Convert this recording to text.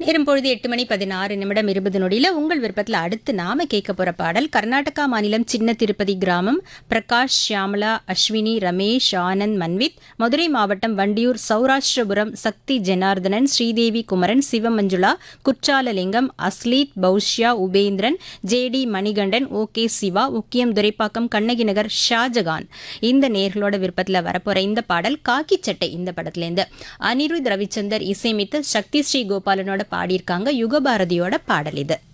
நேரம் பொழுது எட்டு மணி பதினாறு நிமிடம் இருபது நொடியில உங்கள் விருப்பத்தில் அடுத்து நாம கேட்க போற பாடல் கர்நாடகா மாநிலம் சின்ன திருப்பதி கிராமம் பிரகாஷ் ஷியாமலா அஸ்வினி ரமேஷ் ஆனந்த் மன்வித் மதுரை மாவட்டம் Vandiyur Sourashtrapuram Shakti Janardhanan Sridevi Kumaran Sivamanjula Kuttralalingam Aslith Paushya Upendran JD Manikandan O K Siva உக்கியம் துரைப்பாக்கம் கண்ணகி நகர் ஷாஜகான் இந்த நேர்களோட விருப்பத்தில் வரப்போற இந்த பாடல் காக்கி சட்டை இந்த படத்துலேருந்து அனிருத் ரவிச்சந்தர் இசையமைத்து சக்தி ஸ்ரீ கோபாலனோட பாடியிருக்காங்க யுகபாரதியோட பாடல் இது